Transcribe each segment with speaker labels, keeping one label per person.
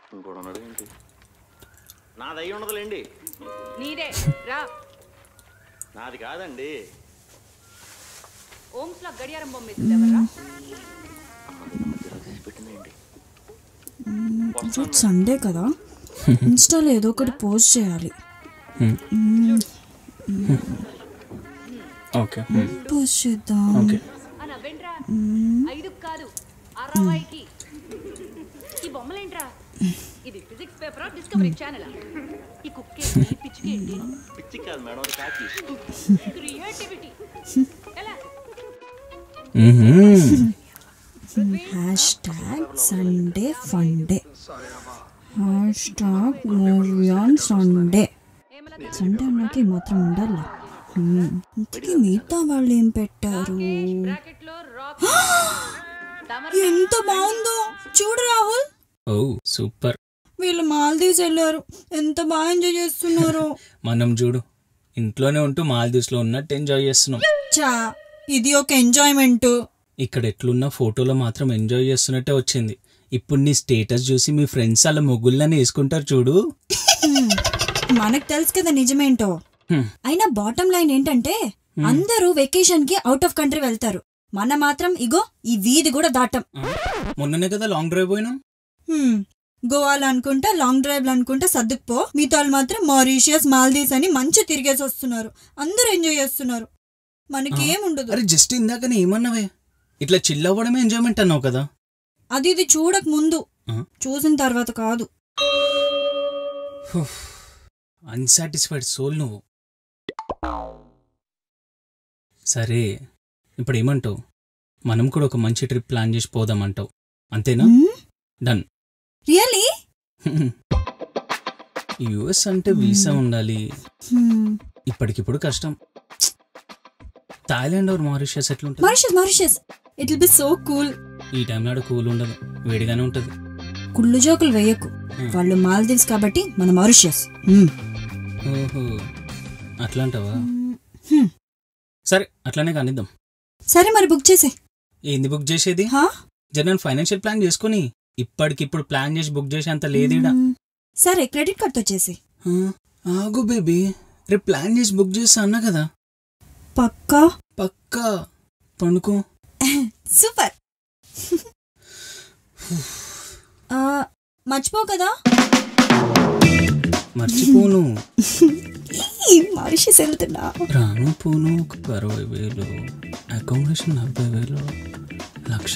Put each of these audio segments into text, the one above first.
Speaker 1: ఇంకోటి ఉన్నాడు ఏంటి నాది అయి ఉండదులేండి
Speaker 2: నీదే రా
Speaker 1: నాది కాదండి
Speaker 2: ఓమ్స్ లో గడియారం బొమ్మ వేసింది ఎవర్రా
Speaker 1: పెట్టిందేంటి
Speaker 3: ఈరోజు సండే కదా ఇన్స్టాలో ఏదో ఒకటి పోస్ట్ చేయాలి
Speaker 4: ఓకే
Speaker 3: పోస్ట్ చేద్దాం
Speaker 4: ఓకే
Speaker 2: ఆ నవ్వేంట్రా ఐదు కాదు అరవైకి ఈ బొమ్మలేంట్రా ఇది ఫిజిక్స్ పేపరా డిస్కవరీ ఛానల్ ఈ కుక్కేంటి పిచ్చికేంటి
Speaker 1: పిచ్చి కాదు మేడం అది కాకి
Speaker 2: క్రియేటివిటీ ఎలా
Speaker 3: hashtag Sunday funday hashtag movie on Sunday Sunday అన్నాక ఈ మాత్రం ఉండాలి హ్మ్. ఇంతకీ మిగతా వాళ్ళు ఏం పెట్టారు
Speaker 2: బ్రాకెట్ లో రాక్
Speaker 3: ఎంత బాగుందో చూడు రాహుల్
Speaker 4: ఓ సూపర్
Speaker 3: వీళ్ళు మాల్దీవ్స్ వెళ్ళారు ఎంత బాగా ఎంజాయ్ చేస్తున్నారు
Speaker 4: మనం చూడు ఇంట్లోనే ఉంటూ మాల్దీవ్స్లో ఉన్నట్టు ఎంజాయ్ చేస్తున్నాం
Speaker 3: చా ఇది ఒక ఎంజాయ్మెంట్
Speaker 4: ఇక్కడ ఎట్లున్న ఫోటోలో మాత్రం ఎంజాయ్ చేస్తున్నట్టే వచ్చింది ఇప్పుడు నీ స్టేటస్ చూసి మీ ఫ్రెండ్స్ అలా ముగ్గుల్ని వేసుకుంటారు చూడు
Speaker 3: మనకు తెలుసు కదా నిజమేంటో
Speaker 4: హ్మ్.
Speaker 3: అయినా బాటమ్ లైన్ ఏంటంటే అందరూ వెకేషన్ కి అవుట్ ఆఫ్ కంట్రీ వెళ్తారు మన మాత్రం ఇగో ఈ వీధి కూడా దాటం
Speaker 4: ఆ, మొన్ననే కదా లాంగ్ డ్రైవ్ పోయినాం
Speaker 3: హ్మ్. గోవాలో అనుకుంటా లాంగ్ డ్రైవ్ అనుకుంటా సర్దుకుపో మిగతా వాళ్ళు మాత్రం మారిషియస్ మాల్దీవ్స్ అని మంచి తిరిగేసి వస్తున్నారు అందరూ ఎంజాయ్ చేస్తున్నారు మనకి ఏముండదు
Speaker 4: అరే జస్ట్ ఇందాకనే ఏమన్నావే ఇట్లా చిల్ అవ్వడమే ఎంజాయ్మెంట్ అన్నావు కదా
Speaker 3: అది ఇది చూడక ముందు
Speaker 4: ఆ?
Speaker 3: చూసిన తర్వాత కాదు
Speaker 4: అన్సాటిస్ఫైడ్ సోల్ నువ్వు సరే ఇప్పుడు ఏమంటావు మనం కూడా ఒక మంచి ట్రిప్ ప్లాన్ చేసి పోదామంటావు అంతేనా డన్
Speaker 3: రియలీ
Speaker 4: యుఎస్ అంటే వీసా ఉండాలి ఇప్పటికిప్పుడు కష్టం థాయిలాండ్ ఆర్ మారిషియస్ ఎట్లుంటుంది
Speaker 3: Mauritius Mauritius it will be so cool
Speaker 4: ఈ టైంలో ఆడ కూల్ ఉండదు వేడిగానే ఉంటుంది
Speaker 3: కుళ్ళు జోకులు వేయకు వాళ్ళు మాల్దీవ్స్ కాబట్టి మన మారిషియస్ హ్మ్.
Speaker 4: ఓహో అట్లా అంటావా
Speaker 3: హ్మ్.
Speaker 4: సరే అట్లానే కానిద్దాం
Speaker 3: సరే మరి బుక్ చేసే
Speaker 4: ఏంది బుక్ చేసేది
Speaker 3: హా?
Speaker 4: జనరల్ ఫైనాన్షియల్ ప్లాన్ చేసుకుని ఇప్పటికిప్పుడు ప్లాన్ చేసి బుక్ చేసేంత లేదీడా
Speaker 3: మ్మ్. సరే క్రెడిట్ కార్డ్తో చేసి
Speaker 4: ఆ, ఆగు బేబీ రేపు ప్లాన్ చేసి బుక్ చేస్తా అన్నా కదా
Speaker 3: పక్కా
Speaker 4: పక్కా పనుకో
Speaker 3: సూపర్ ఆ, మర్చిపో కదా
Speaker 4: మర్చిపోను
Speaker 3: ఈ మారిషియస్ వెళ్తున్నా
Speaker 4: రాను పోను ఒక అరవై వేలు అకామిడేషన్ నలభై వేలు లక్ష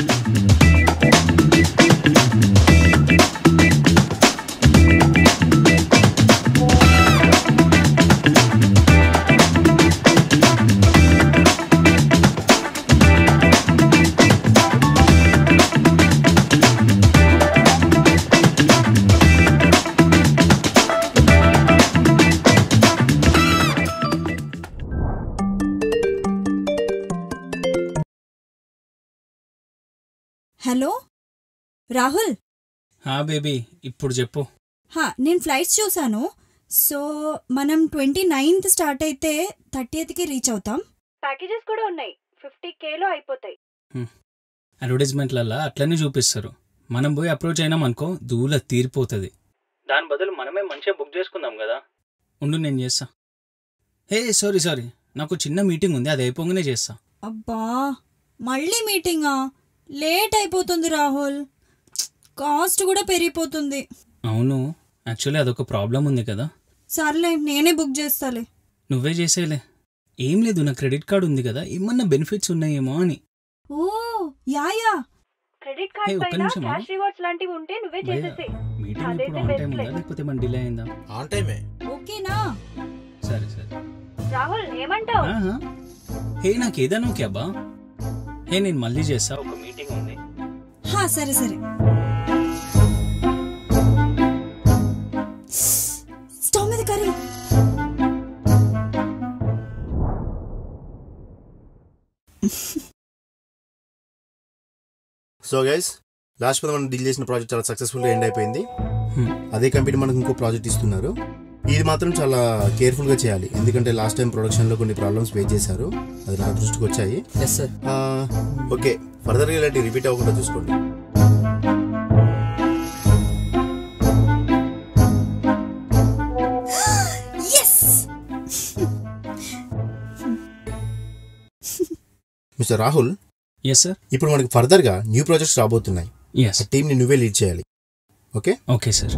Speaker 3: హలో రాహుల్
Speaker 4: హా బేబీ ఇప్పుడు చెప్పు
Speaker 3: హా నేను ఫ్లైట్స్ చూసాను సో మనం ట్వంటీ నైన్త్ స్టార్ట్ అయితే థర్టీయత్కి రీచ్ అవుతాం ప్యాకేజెస్ కూడా ఉన్నాయి ఫిఫ్టీ కేలో అయిపోతాయి
Speaker 4: అడ్వర్టైజ్మెంట్లల్లో అట్లనే చూపిస్తారు మనం పోయి అప్రోచ్ అయినాం అనుకో దూల తీరిపోతుంది దాని బదులు మనమే మంచిగా బుక్ చేసుకుందాం కదా ఉండు నేను చేస్తా హే సారీ సారీ నాకు చిన్న మీటింగ్ ఉంది అది అయిపోగానే చేస్తా
Speaker 3: అబ్బా మళ్ళీ మీటింగా లేట్ అయిపోతుంది రాహుల్ కాస్ట్ కూడా పెరిగిపోతుంది
Speaker 4: అవును యాక్చువల్లీ అదొక ప్రాబ్లం ఉంది కదా
Speaker 3: సర్లే నేనే బుక్ చేస్తాలే
Speaker 4: నువ్వే చేసేలే ఏం లేదు నా క్రెడిట్ కార్డు ఉంది కదా ఏమన్నా బెనిఫిట్స్ ఉన్నాయేమో అని
Speaker 3: oh yeah yeah
Speaker 5: credit
Speaker 4: hey,
Speaker 5: card
Speaker 4: ఒక్క
Speaker 5: పైన
Speaker 4: నిమిషం ఆగు.
Speaker 5: క్యాష్ రివార్డ్స్ లాంటివి ఉంటే నువ్వే
Speaker 4: భయ్యా,
Speaker 5: చేసేసే
Speaker 4: మీటింగ్
Speaker 5: అదైతే
Speaker 4: ఇప్పుడు ఆన్ టైం
Speaker 5: best
Speaker 4: ఉందా
Speaker 5: లే.
Speaker 4: లేకపోతే మన డిలే అయిందా
Speaker 6: ఆన్ టైమే
Speaker 3: ఓకేనా
Speaker 4: సరే సరే
Speaker 5: రాహుల్ ఏమంటావు
Speaker 4: ఆహా. హే నాకు ఏదైనా ఓకే అబ్బా హే నేను మళ్ళీ చేస్తా ఒక మీటింగ్ ఉంది
Speaker 3: హా సరే సరే స్టవ్ మీద curry
Speaker 6: so guys last month మనం డీల్ చేసిన ప్రాజెక్ట్ చాలా సక్సెస్ఫుల్గా ఎండ్ అయిపోయింది
Speaker 4: Hmm.
Speaker 6: అదే కంపెనీ మనకు ఇంకో ప్రాజెక్ట్ ఇస్తున్నారు ఇది మాత్రం చాలా కేర్ఫుల్గా చేయాలి ఎందుకంటే లాస్ట్ టైం ప్రొడక్షన్లో కొన్ని ప్రాబ్లమ్స్ ఫేస్ చేశారు అది నా దృష్టికి వచ్చాయి
Speaker 4: ఎస్ సార్
Speaker 6: ఆ, ఓకే ఫర్దర్గా ఇలాంటి రిపీట్ అవ్వకుండా చూసుకోండి మిస్టర్ రాహుల్
Speaker 4: ఎస్ సార్
Speaker 6: ఇప్పుడు మనకి ఫర్దర్గా న్యూ ప్రాజెక్ట్స్ రాబోతున్నాయి
Speaker 4: ఎస్
Speaker 6: ఆ టీంని నువ్వే లీడ్ చేయాలి okay
Speaker 4: okay sir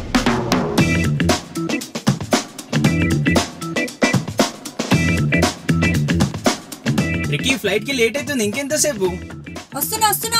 Speaker 4: Ricky flight కి లేట్ అవుతుంది ఇంకెంతసేపు
Speaker 3: వస్తున్నా వస్తున్నా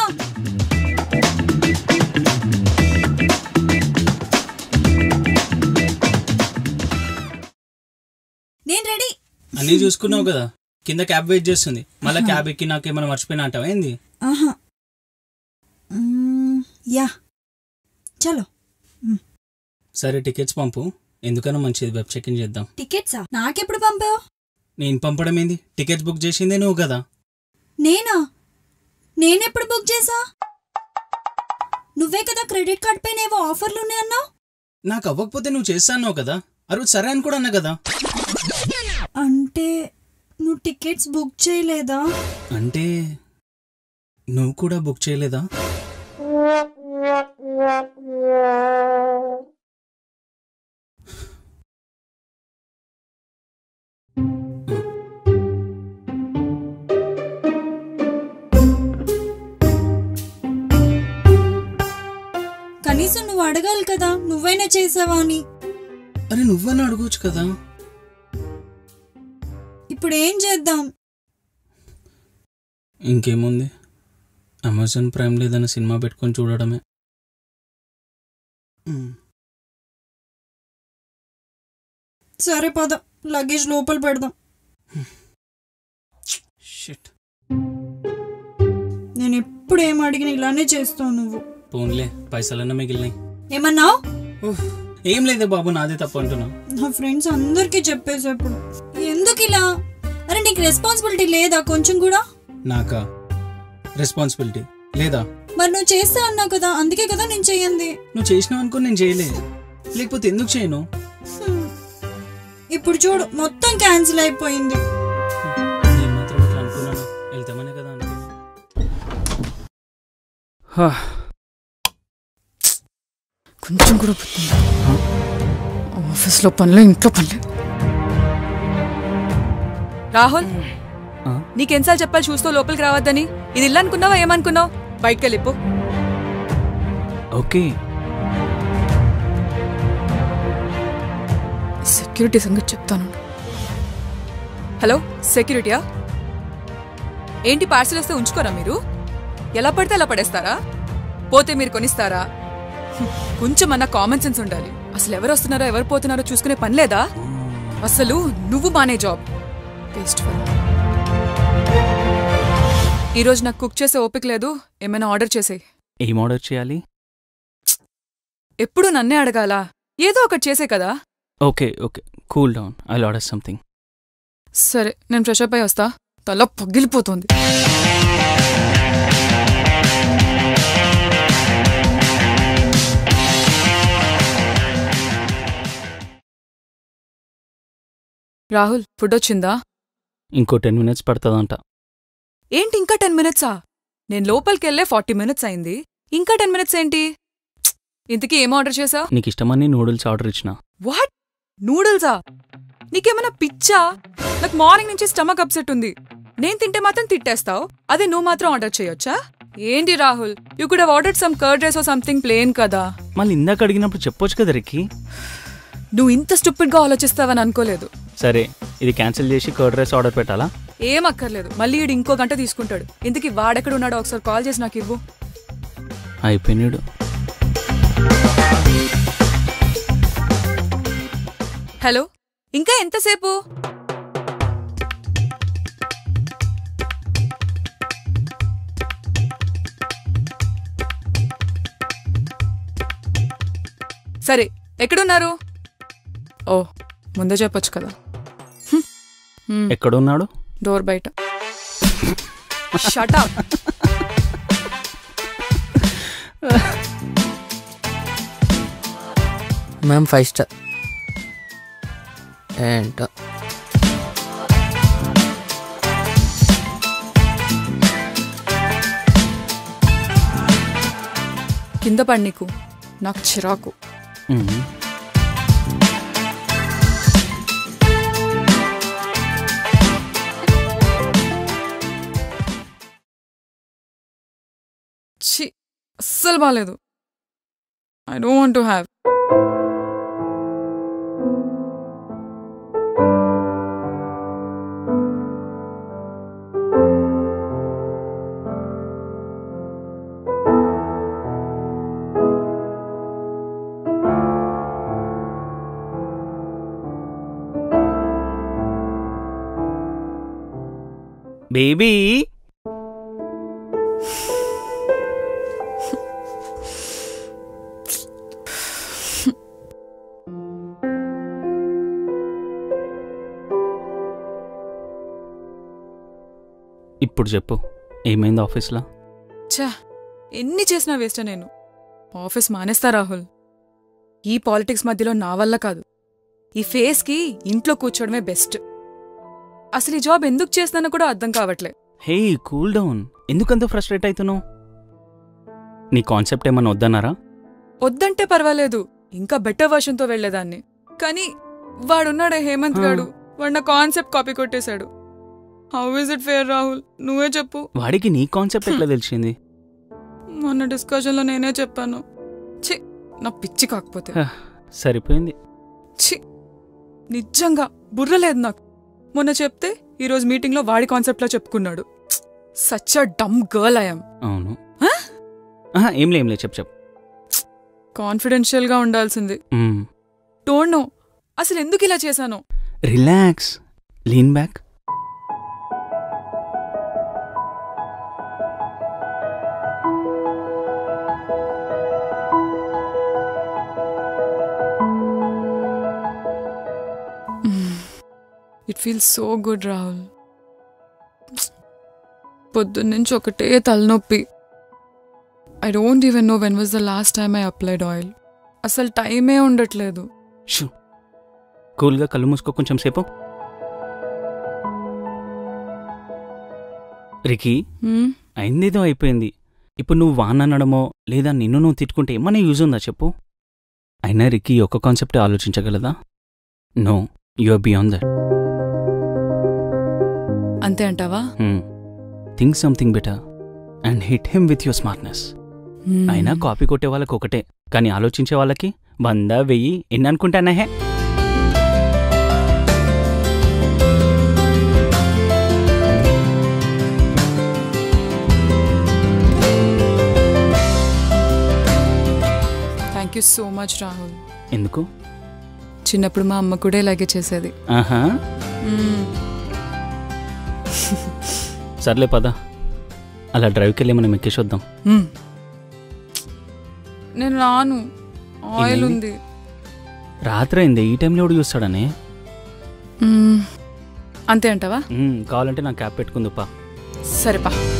Speaker 3: నేను రెడీ
Speaker 4: అన్నీ చూసుకున్నావు కదా కింద క్యాబ్ వెయిట్ చేస్తుంది మళ్ళీ క్యాబ్ ఎక్కి నాకు ఏమైనా మర్చిపోయినా అంటావా ఏంది
Speaker 3: ఆహా మ్మ్, యా చలో
Speaker 4: సరే టికెట్స్ పంపు ఎందుకన్నా మంచిది వెబ్ చెక్ ఇన్ చేద్దాం
Speaker 3: టికెట్సా నాకెప్పుడు పంపావు
Speaker 4: నేను పంపడం ఏంది టికెట్స్ బుక్ చేసిందే నువ్వు కదా
Speaker 3: నేనా నేనెప్పుడు బుక్ చేసా నువ్వే కదా క్రెడిట్ కార్డ్ పైన ఏవో ఆఫర్లు ఉన్నాయన్నావు
Speaker 4: నాకు అవ్వకపోతే నువ్వు చేస్తాన్నావు కదా ఆ రోజు సరే అని కూడా అన్నా కదా
Speaker 3: అంటే నువ్వు టికెట్స్ బుక్ చేయలేదా
Speaker 4: అంటే నువ్వు కూడా బుక్ చేయలేదా
Speaker 3: కనీసం నువ్వు అడగాలి కదా నువ్వైనా చేసావా అని
Speaker 4: అరే నువ్వని అడగొచ్చు కదా
Speaker 3: ఇప్పుడు ఏం చేద్దాం
Speaker 4: ఇంకేముంది అమెజాన్ ప్రైమ్ లేదన్న సినిమా పెట్టుకొని చూడడమే మ్.
Speaker 3: సరే పద లగేజ్ లోపల పెడదాం
Speaker 4: షిట్
Speaker 3: నేను ఎప్పుడు ఏం అడిగినా ఇలానే చేస్తావు నువ్వు
Speaker 4: పోన్లే పైసలన్నా మిగిలినాయి
Speaker 3: ఏమన్నావు
Speaker 4: ఉఫ్, ఏం లేదే బాబు నాదే తప్పు అంటున్నా
Speaker 3: నా ఫ్రెండ్స్ అందరికీ చెప్పేసి ఇప్పుడు ఎందుకు ఇలా అరే నీకు రెస్పాన్సిబిలిటీ లేదా కొంచెం కూడా
Speaker 4: నాకా రెస్పాన్సిబిలిటీ లేదా
Speaker 3: మరి నువ్వు చేస్తా అన్నావు కదా అందుకే కదా నేను చెయ్యంది
Speaker 4: నువ్వు చేసినావు అనుకో నేను చేయలే లేకపోతే ఎందుకు చేయను
Speaker 3: హ్మ్. ఇప్పుడు చూడు మొత్తం క్యాన్సిల్ అయిపోయింది
Speaker 4: నేను మాత్రం ఇట్లా అనుకున్నాను వెళ్తామనే కదా అనుకున్నా
Speaker 7: కొంచెం కూడా బుద్ధి ఉందా? ఆఫీస్లో పనులు ఇంట్లో పనులు రాహుల్
Speaker 4: ఆ?
Speaker 7: నీకెన్నిసార్లు చెప్పాలి చూస్తూ లోపలికి రావద్దని ఇది ఇల్లు అనుకున్నావా ఏమనుకున్నావు బయటకు వెళ్ళిపో
Speaker 4: ఓకే
Speaker 7: సెక్యూరిటీ సంగతి చెప్తాను హలో సెక్యూరిటీయా ఏంటి పార్సిల్ వస్తే ఉంచుకోరా మీరు ఎలా పడితే అలా పడేస్తారా పోతే మీరు కొనిస్తారా హ్మ్, కొంచెం అన్న కామన్ సెన్స్ ఉండాలి అసలు ఎవరు వస్తున్నారో ఎవరు పోతున్నారో చూసుకునే పని లేదా అసలు నువ్వు మానే జాబ్ వేస్ట్ ఈరోజు నాకు కుక్ చేసే ఓపిక లేదు ఏమైనా ఆర్డర్ చేసేయి
Speaker 4: ఏం ఆర్డర్ చేయాలి
Speaker 7: ఎప్పుడు నన్నే అడగాల ఏదో ఒకటి చేసే కదా
Speaker 4: okay okay cool down I order something
Speaker 7: సరే నేను ఫ్రెష్ అప్ అయి వస్తా తల పగిలిపోతుంది రాహుల్ ఫుడ్ వచ్చిందా
Speaker 4: ఇంకో టెన్ మినిట్స్ పడుతుందంట
Speaker 7: ఏంటి ఇంకా టెన్ మినిట్సా నేను లోపలికెళ్ళే ఫార్టీ మినిట్స్ అయింది ఇంకా టెన్ మినిట్స్ ఏంటి ప్చ్! ఇంతకీ ఏం ఆర్డర్ చేసా
Speaker 4: నీకు ఇష్టమని నూడిల్స్ ఆర్డర్ ఇచ్చిన
Speaker 7: వాట్ నూడిల్సా నీకేమైనా పిచ్చా నాకు మార్నింగ్ నుంచి స్టమక్ అప్సెట్ ఉంది నేను తింటే మాత్రం తిట్టేస్తావు అదే నువ్వు మాత్రం ఆర్డర్ చేయొచ్చా ఏంటి Rahul you could order some curd rice or something plain కదా
Speaker 4: మళ్ళీ ఇందాక అడిగినప్పుడు చెప్పొచ్చు కదా రిక్కి
Speaker 7: నువ్వు ఇంత స్టూపిడ్ గా ఆలోచిస్తావని అనుకోలేదు
Speaker 4: సరే ఇది క్యాన్సిల్ చేసి కర్డ్ రైస్ ఆర్డర్ పెట్టాలా
Speaker 7: ఏం అక్కర్లేదు మళ్ళీ ఈడు ఇంకో గంట తీసుకుంటాడు ఇంతకీ వాడెక్కడ ఉన్నాడో ఒకసారి కాల్ చేసి నాకు ఇవ్వు
Speaker 4: అయిపోయినాడు
Speaker 7: హలో ఇంకా ఎంతసేపు సరే ఎక్కడున్నారు ఓ ముందే చెప్పొచ్చు కదా
Speaker 4: ఎక్కడున్నాడు
Speaker 7: డోర్ బయట షటా
Speaker 8: మ్యామ్ ఫైవ్ స్టార్ ఏంటో
Speaker 7: కింద పడి నీకు నాకు చిరాకు
Speaker 4: మ్మ్.
Speaker 7: అస్సలు బాగాలేదు I don't want to have
Speaker 4: baby ఇప్పుడు చెప్పు ఏమైంది ఆఫీస్లో
Speaker 7: ఛా ఎన్ని చేసినా వేస్టే నేను ఆఫీస్ మానేస్తా రాహుల్ ఈ పాలిటిక్స్ మధ్యలో నా వల్ల కాదు ఈ ఫేస్కి ఇంట్లో కూర్చోవడమే బెస్ట్ అసలు ఈ జాబ్ ఎందుకు చేస్తానో కూడా అర్థం కావట్లే
Speaker 4: హే కూల్ డౌన్ ఎందుకంత ఫ్రస్ట్రేట్ అవుతున్నావు నీ కాన్సెప్ట్ ఏమన్నా వద్దన్నారా
Speaker 7: వద్దంటే పర్వాలేదు ఇంకా బెటర్ వర్షన్తో వెళ్లేదాన్ని కానీ వాడున్నాడే హేమంత్
Speaker 4: ఆ.
Speaker 7: గాడు వాడు నా కాన్సెప్ట్ కాపీ కొట్టేశాడు how is it fair Rahul నువ్వే చెప్పు
Speaker 4: వాడికి నీ కాన్సెప్ట్ ఎట్లా తెలిసింది
Speaker 7: మొన్న డిస్కషన్లో నేనే చెప్పాను ఛీ నా పిచ్చి కాకపోతే
Speaker 4: హ, సరిపోయింది
Speaker 7: ఛీ నిజంగా బుర్ర లేదు నాకు మొన్న చెప్తే ఈరోజు మీటింగ్లో వాడి కాన్సెప్ట్లో చెప్పుకున్నాడు such a dumb girl I'm
Speaker 4: అవును ఆహా, ఏంలే ఏంలే చెప్పు చెప్పు
Speaker 7: కాన్ఫిడెన్షియల్గా ఉండాల్సింది
Speaker 4: మ్మ్.
Speaker 7: డోంట్ నో అసలు ఎందుకు ఇలా చేశాను
Speaker 4: relax lean back
Speaker 7: it feels so good Rahul పొద్దున్నుంచి ఒకటే తలనొప్పి I don't even know when was the last time I applied oil అసలు టైమే ఉండట్లేదు
Speaker 4: షూ కూల్గా కళ్ళు మూసుకో కొంచెం సేపు రికి
Speaker 7: హ్మ్?
Speaker 4: అయిందేదో అయిపోయింది ఇప్పుడు నువ్వు వాన్ అనడమో లేదా నిన్ను నువ్వు తిట్టుకుంటే ఏమైనా యూజ్ ఉందా చెప్పు అయినా రికి ఒక్క కాన్సెప్టే ఆలోచించగలదా no you are beyond that
Speaker 7: అంతే అంటావా
Speaker 4: think something better and hit him with your smartness
Speaker 7: hmm.
Speaker 4: అయినా కాపీ కొట్టే వాళ్ళకి ఒకటే కానీ ఆలోచించే వాళ్ళకి వంద వెయ్యి ఎన్ని అనుకుంటానా hey
Speaker 7: thank you so much Rahul
Speaker 4: ఎందుకు
Speaker 7: చిన్నప్పుడు మా అమ్మ కూడా ఇలాగే చేసేది
Speaker 4: ఆహా
Speaker 7: మ్మ్.
Speaker 4: సర్లే పద అలా డ్రైవ్కి వెళ్ళి మనం ఎక్కేసొద్దాం
Speaker 7: మ్మ్. నేను రాను ఆయిల్
Speaker 4: ఏమైంది?
Speaker 7: ఉంది
Speaker 4: రాత్రి అయింది ఈ టైంలో ఎవడు చూస్తాడని
Speaker 7: మ్మ్. అంతే అంటావా
Speaker 4: మ్మ్, కావాలంటే నా క్యాప్ పెట్టుకుందుపా
Speaker 7: సరేపా